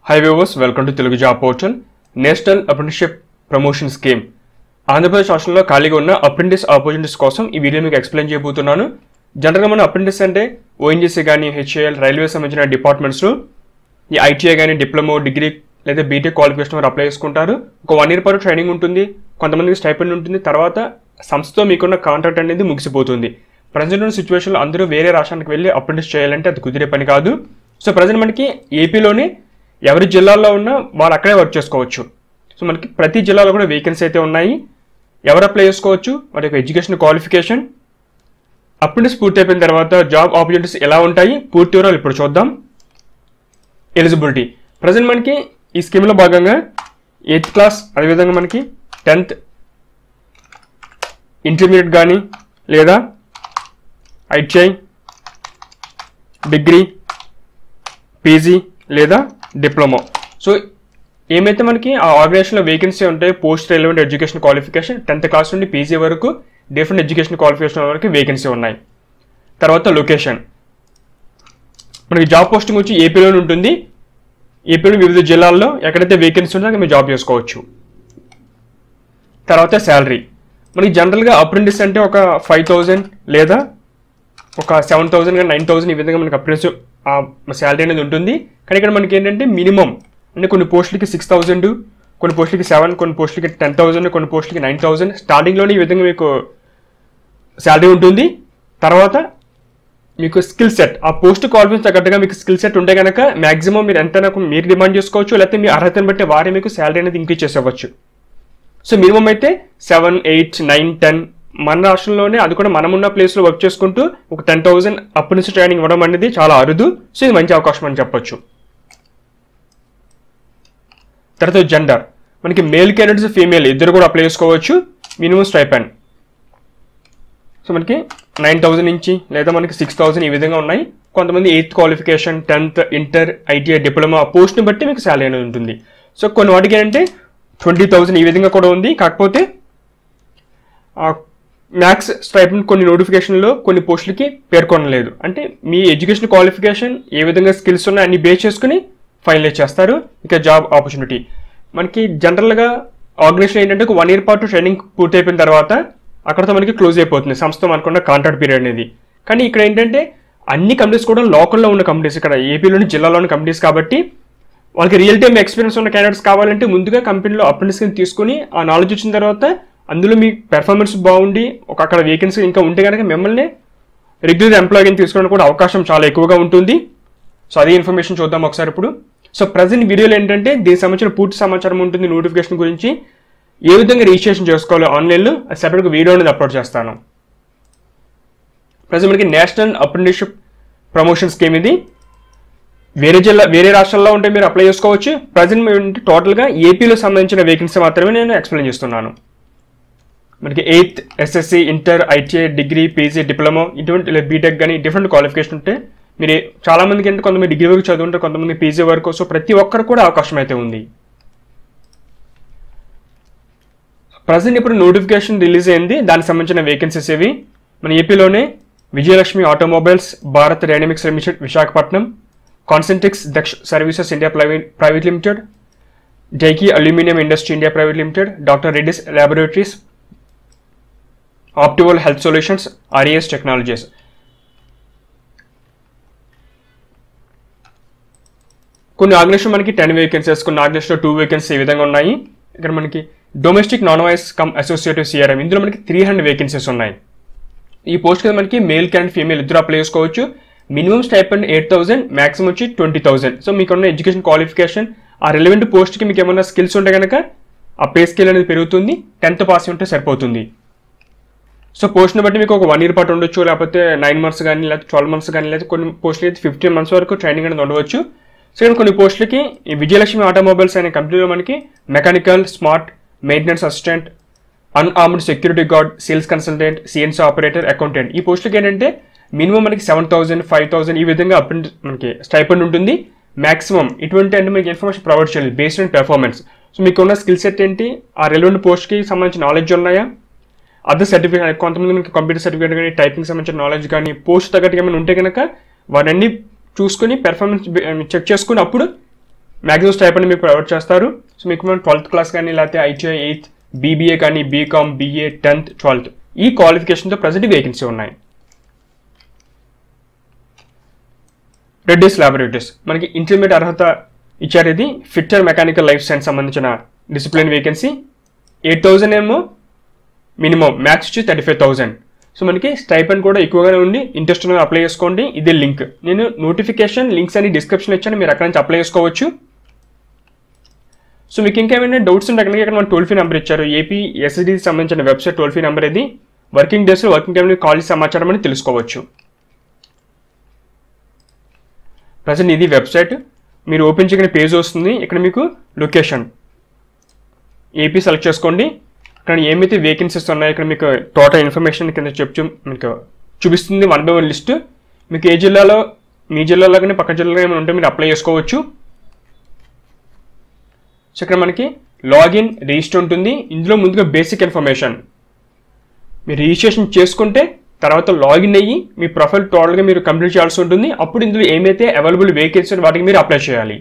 high viewers welcome to Telugu job portal national apprenticeship promotion scheme Andhra Pradesh రాష్ట్రంలో ఖాళీగా ఉన్న apprentice opportunities కోసం ఈ వీడియో మీకు ఎక్స్ప్లెయిన్ చేయబోతున్నాను జనరల్గా మన అప్రెంటిస్ అంటే ఓఎన్జీసీ కానీ హెచ్ఏఎల్ రైల్వే సంబంధించిన డిపార్ట్మెంట్స్లో ఈ ఐటీఐ కానీ డిప్లొమా డిగ్రీ లేదా బీటెక్ క్వాలిఫికేషన్ వారు అప్లై చేసుకుంటారు ఒక వన్ ఇయర్ పాటు ట్రైనింగ్ ఉంటుంది కొంతమందికి స్టైపెండ్ ఉంటుంది తర్వాత సంస్థతో మీకున్న కాంట్రాక్ట్ అనేది ముగిసిపోతుంది ప్రజెంట్ ఉన్న సిచ్యువేషన్లో అందరూ వేరే రాష్ట్రానికి వెళ్ళి అప్రెంటిస్ చేయాలంటే అది కుదిరే పని కాదు సో ప్రజెంట్ మనకి ఏపీలోనే ఎవరి జిల్లాల్లో ఉన్నా వాళ్ళు అక్కడే వర్క్ చేసుకోవచ్చు సో మనకి ప్రతి జిల్లాలో కూడా వేకెన్సీ అయితే ఉన్నాయి ఎవరు అప్లై చేసుకోవచ్చు వారి యొక్క ఎడ్యుకేషన్ క్వాలిఫికేషన్ అప్రెంటిస్ పూర్తి అయిపోయిన తర్వాత జాబ్ ఆపర్చునిటీస్ ఎలా ఉంటాయి పూర్తి వివరాలు ఇప్పుడు చూద్దాం ఎలిజిబిలిటీ ప్రజెంట్ మనకి ఈ స్కీమ్లో భాగంగా ఎయిత్ క్లాస్ అదేవిధంగా మనకి టెన్త్ ఇంటర్మీడియట్ కానీ లేదా ఐటీఐ డిగ్రీ పీజీ లేదా డిప్లొమా సో ఏమైతే మనకి ఆ ఆర్గనైజేషన్లో వేకెన్సీ ఉంటాయి post relevant education qualification tenth class నుండి పీజీ వరకు డిఫరెంట్ ఎడ్యుకేషన్ క్వాలిఫికేషన్ వరకు వేకెన్సీ ఉన్నాయి తర్వాత లొకేషన్ మనకి జాబ్ పోస్టింగ్ వచ్చి ఏపీలోనే ఉంటుంది ఏపీలో వివిధ జిల్లాల్లో ఎక్కడైతే వేకెన్సీ ఉందో అక్కడ మీరు జాబ్ చేసుకోవచ్చు తర్వాత శాలరీ మనకి జనరల్గా అప్రెంటిస్ అంటే ఒక ఫైవ్ థౌజండ్ లేదా ఒక సెవెన్ థౌసండ్ కానీ నైన్ థౌసండ్ ఈ విధంగా మనకి అప్రెంటిస్ శాలరీ అనేది ఉంటుంది కానీ ఇక్కడ మనకి ఏంటంటే మినిమం అంటే కొన్ని పోస్టులకి సిక్స్ థౌసండ్ కొన్ని పోస్టులకి సెవెన్ కొన్ని పోస్టులకి టెన్ థౌసండ్ కొన్ని పోస్టులకి నైన్ థౌసండ్ స్టార్టింగ్లోనే ఈ విధంగా మీకు శాలరీ ఉంటుంది తర్వాత మీకు స్కిల్ సెట్ ఆ పోస్ట్ క్వాలిఫికేషన్ తగ్గట్టుగా మీకు స్కిల్ సెట్ ఉంటే కనుక మాక్సిమం మీరు ఎంతైనా మీరు డిమాండ్ చేసుకోవచ్చు లేకపోతే మీ అర్హతను బట్టి వారే మీకు శాలరీ అనేది ఇంక్రీజ్ చేసేవచ్చు సో మినిమం అయితే సెవెన్ ఎయిట్ నైన్ టెన్ మన రాష్ట్రంలోనే అది కూడా మనం ఉన్న ప్లేస్లో వర్క్ చేసుకుంటూ ఒక టెన్ థౌసండ్ అప్పటి నుంచి ట్రైనింగ్ ఇవ్వడం అనేది చాలా అరుదు సో ఇది మంచి అవకాశం అని చెప్పొచ్చు తర్వాత జెండర్ మనకి మేల్ క్యాండిడేట్స్ ఫీమేల్ ఇద్దరు కూడా అప్లై చేసుకోవచ్చు మినిమం స్టైపెండ్ సో మనకి నైన్ థౌసండ్ నుంచి లేదా మనకి సిక్స్ థౌసండ్ ఈ విధంగా ఉన్నాయి కొంతమంది eighth qualification tenth inter ITI diploma పోస్ట్ని బట్టి మీకు శాలరీ అనేది ఉంటుంది సో కొన్ని వాటికి ఏంటంటే ట్వంటీ థౌసండ్ ఈ విధంగా కూడా ఉంది కాకపోతే మ్యాథ్స్ స్టైపెండ్ కొన్ని నోటిఫికేషన్లో కొన్ని పోస్టులకి పేర్కొనలేదు అంటే మీ ఎడ్యుకేషన్ క్వాలిఫికేషన్ ఏ విధంగా స్కిల్స్ ఉన్నాయి అన్ని బేస్ చేసుకుని ఫైనలైజ్ చేస్తారు ఇక జాబ్ ఆపర్చునిటీ మనకి జనరల్గా ఆర్గనైజేషన్ ఏంటంటే ఒక వన్ ఇయర్ పాటు ట్రైనింగ్ పూర్తి అయిపోయిన తర్వాత అక్కడతో మనకి క్లోజ్ అయిపోతుంది సంస్థ మనకున్న కాంట్రాక్ట్ పీరియడ్ అనేది కానీ ఇక్కడ ఏంటంటే అన్ని కంపెనీస్ కూడా లోకల్లో ఉన్న కంపెనీస్ ఇక్కడ ఏపీలోని జిల్లాలోని కంపెనీస్ కాబట్టి వాళ్ళకి రియల్ టైమ్ ఎక్స్పీరియన్స్ ఉన్న క్యాండిడేట్స్ కావాలంటే ముందుగా కంపెనీలో అప్రెంటిస్ తీసుకుని ఆ నాలెడ్జ్ వచ్చిన తర్వాత అందులో మీ పెర్ఫార్మెన్స్ బాగుండి ఒక అక్కడ వేకెన్సీ ఇంకా ఉంటే కనుక మిమ్మల్ని రెగ్యులర్ ఎంప్లాయీ తీసుకోవడానికి కూడా అవకాశం చాలా ఎక్కువగా ఉంటుంది సో అదే ఇన్ఫర్మేషన్ చూద్దాం ఒకసారి ఇప్పుడు సో ప్రజెంట్ వీడియోలో ఏంటంటే దీనికి సంబంధించిన పూర్తి సమాచారం ఉంటుంది నోటిఫికేషన్ గురించి ఏ విధంగా రిజిస్ట్రేషన్ చేసుకోవాలో ఆన్లైన్లో సెపరేట్గా వీడియో అనేది అప్లోడ్ చేస్తాను ప్రజెంట్ మనకి నేషనల్ అప్రెంటిస్షిప్ ప్రమోషన్ స్కీమ్ ఇది వేరే జిల్లా వేరే రాష్ట్రాల్లో ఉంటే మీరు అప్లై చేసుకోవచ్చు ప్రజెంట్ టోటల్గా ఏపీలో సంబంధించిన వేకెన్సీ మాత్రమే నేను ఎక్స్ప్లెయిన్ చేస్తున్నాను మనకి eighth SSC inter ITI degree PG diploma ఇటువంటి బీటెక్ కానీ డిఫరెంట్ క్వాలిఫికేషన్ ఉంటే మీరు చాలా మందికి అంటే కొంతమంది డిగ్రీ వరకు చదువుంటారు కొంతమంది పీజీ వరకు సో ప్రతి ఒక్కరు కూడా అవకాశం అయితే ఉంది ప్రజెంట్ ఇప్పుడు నోటిఫికేషన్ రిలీజ్ అయింది దానికి సంబంధించిన వేకెన్సీస్ ఇవి మన ఏపీలోనే Vijayalakshmi automobiles Bharat dynamics limited Visakhapatnam Concentrix Daksh services India private private limited జైకి aluminium industry India private limited doctor Reddy's laboratories ఆప్టివల్ హెల్త్ సొల్యూషన్స్ ఆర్ఏఎస్ టెక్నాలజీస్ కొన్ని ఆర్గనైజేషన్ మనకి టెన్ వేకెన్సీస్ కొన్ని ఆర్గనైజేషన్ టూ వేకెన్సీ ఈ విధంగా ఉన్నాయి ఇక్కడ మనకి domestic non voice cum associative CRM ఇందులో మనకి త్రీ హండ్రెడ్ వేకెన్సీస్ ఉన్నాయి ఈ పోస్ట్ కింద మనకి మేల్ అండ్ ఫీమేల్ ఇద్దరు అప్లై చేసుకోవచ్చు minimum stipend eight thousand maximum వచ్చి ట్వంటీ థౌసండ్ సో మీకున్న ఎడ్యుకేషన్ క్వాలిఫికేషన్ ఆ రిలవెంట్ పోస్ట్కి మీకు ఏమైనా స్కిల్స్ ఉంటే కనుక ఆ పే స్కేల్ అనేది పెరుగుతుంది టెన్త్ పాస్ ఉంటే సరిపోతుంది సో పోస్ట్ని బట్టి మీకు ఒక వన్ ఇయర్ పాటు ఉండొచ్చు లేకపోతే నైన్ మంత్స్ కానీ లేకపోతే ట్వెల్వ్ మంత్స్ కానీ లేకపోతే కొన్ని పోస్టులు అయితే ఫిఫ్టీన్ మంత్స్ వరకు ట్రైనింగ్ అనేది ఉండవచ్చు సో ఇక్కడ కొన్ని పోస్టులకి ఈ విజయలక్ష్మి ఆటోమొబైల్స్ అనే కంపెనీలో మనకి mechanical smart maintenance assistant unarmed security guard sales consultant CNC operator accountant ఈ పోస్టులకి ఏంటంటే మినిమం మనకి సెవెన్ థౌసండ్ ఫైవ్ థౌసండ్ ఈ విధంగా అప్ మనకి స్టైపెండ్ ఉంటుంది మాక్సిమం ఇటువంటి అంటే మీకు ఇన్ఫర్మేషన్ ప్రొవైడ్ చేయాలి బేస్డ్ ఆన్ పెర్ఫార్మెన్స్ సో మీకు ఉన్న స్కిల్ సెట్ ఏంటి ఆ రెలవెంట్ పోస్ట్కి సంబంధించిన నాలెడ్జ్ ఉన్నాయా అదర్ సర్టిఫికేట్ కొంతమంది మనకి కంప్యూటర్ సర్టిఫికేట్ కానీ టైపింగ్ సంబంధించిన నాలెడ్జ్ కానీ పోస్ట్ తగ్గట్టుగా ఏమైనా ఉంటే కనుక వాటన్ని చూసుకుని పెర్ఫార్మెన్స్ చెక్ చేసుకుని అప్పుడు మ్యాక్సిమం స్టైపెండ్ మీకు ప్రొవైడ్ చేస్తారు సో మీకు మనం ట్వెల్త్ క్లాస్ కానీ లేకపోతే ఐటీఐ ఎయిత్ బీబీఏ కానీ బీకామ్ బీఏ టెన్త్ ట్వెల్త్ ఈ క్వాలిఫికేషన్తో ప్రజెంట్ వేకెన్సీ ఉన్నాయి రెడ్డిస్ ల్యాబొరేటరీస్ మనకి ఇంటర్మీడియట్ అర్హత ఇచ్చారు ఇది ఫిట్టర్ మెకానికల్ లైఫ్ సైన్స్ సంబంధించిన డిసిప్లిన్ వేకెన్సీ ఎయిట్ థౌజండ్ ఏమో మినిమం మ్యాక్స్ వచ్చి థర్టీ ఫైవ్ థౌసండ్ సో మనకి స్టైపెండ్ కూడా ఎక్కువగానే ఉండి ఇంట్రెస్ట్ ఉన్న అప్లై చేసుకోండి ఇది లింక్ నేను నోటిఫికేషన్ లింక్స్ అని డిస్క్రిప్షన్ ఇచ్చాను మీరు అక్కడ నుంచి అప్లై చేసుకోవచ్చు సో మీకు ఇంకా ఏమైనా డౌట్స్ ఉంటే అక్కడ ఇక్కడ మన టోల్ ఫ్రీ నెంబర్ ఇచ్చారు ఏపీ ఎస్ఎస్డి సంబంధించిన వెబ్సైట్ టోల్ ఫ్రీ నెంబర్ ఇది వర్కింగ్ డేస్లో వర్కింగ్ టైంలో కాల్ సమాచారం అని తెలుసుకోవచ్చు ప్రజెంట్ ఇది వెబ్సైట్ మీరు ఓపెన్ చేయని పేజ్ వస్తుంది ఇక్కడ మీకు లొకేషన్ ఏపీ సెలెక్ట్ చేసుకోండి ఇక్కడ ఏమైతే వేకెన్సీస్ ఉన్నాయో ఇక్కడ మీకు టోటల్ ఇన్ఫర్మేషన్ కింద చెప్పు మీకు చూపిస్తుంది వన్ బై వన్ లిస్ట్ మీకు ఏ జిల్లాలో మీ జిల్లాలో కానీ పక్క జిల్లాలో ఏమైనా ఉంటే మీరు అప్లై చేసుకోవచ్చు సో ఇక్కడ మనకి లాగిన్ రిజిస్టర్ ఉంటుంది ఇందులో ముందుగా బేసిక్ ఇన్ఫర్మేషన్ మీరు రిజిస్ట్రేషన్ చేసుకుంటే తర్వాత లాగిన్ అయ్యి మీ ప్రొఫైల్ టోటల్గా మీరు కంప్లీట్ చేయాల్సి ఉంటుంది అప్పుడు ఇందులో ఏమైతే అవైలబుల్ వేకెన్సీ వాటికి మీరు అప్లై చేయాలి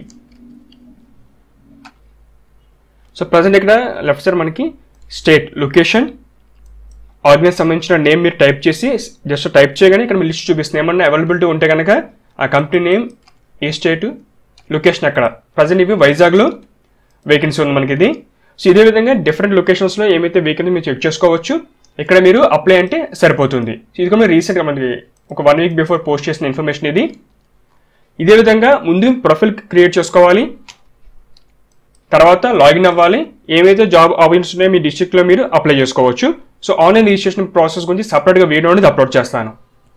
సో ప్రజెంట్ ఇక్కడ లెఫ్ట్ సైడ్ మనకి స్టేట్ లొకేషన్ ఆర్గనైజ్ సంబంధించిన నేమ్ మీరు టైప్ చేసి జస్ట్ టైప్ చేయగానే ఇక్కడ మీ లిస్ట్ చూపిస్తుంది ఏమన్నా అవైలబిలిటీ ఉంటే కనుక ఆ కంపెనీ నేమ్ ఏ స్టేట్ లొకేషన్ అక్కడ ప్రజెంట్ ఇవి వైజాగ్లో వేకెన్సీ ఉంది మనకి ఇది సో ఇదే విధంగా డిఫరెంట్ లొకేషన్స్లో ఏమైతే వేకెన్సీ మీరు చెక్ చేసుకోవచ్చు ఇక్కడ మీరు అప్లై అంటే సరిపోతుంది సో ఇది కూడా రీసెంట్గా మనకి ఒక వన్ వీక్ బిఫోర్ పోస్ట్ చేసిన ఇన్ఫర్మేషన్ ఇది ఇదే విధంగా ముందు ప్రొఫైల్ క్రియేట్ చేసుకోవాలి తర్వాత లాగిన్ అవ్వాలి ఏవైతే జాబ్ ఆపర్చునిటీస్ ఉన్నాయో మీ డిస్ట్రిక్ట్లో మీరు అప్లై చేసుకోవచ్చు సో ఆన్లైన్ రిజిస్ట్రేషన్ ప్రాసెస్ గురించి సపరేట్గా వీడియో అనేది అప్లోడ్ చేస్తాను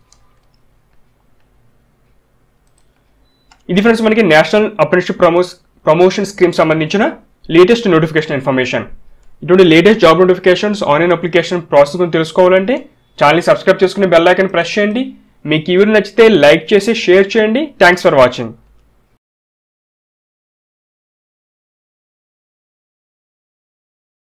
ఇది ఫ్రెండ్స్ మనకి national apprenticeship promos promotion scheme సంబంధించిన లేటెస్ట్ నోటిఫికేషన్ ఇన్ఫర్మేషన్ ఇటువంటి latest job notifications online application process గురించి తెలుసుకోవాలంటే ఛానల్ని సబ్స్క్రైబ్ చేసుకుని బెల్ ఐకాన్ ప్రెస్ చేయండి మీకు ఈ వీడియో నచ్చితే లైక్ చేసి షేర్ చేయండి థ్యాంక్స్ ఫర్ వాచింగ్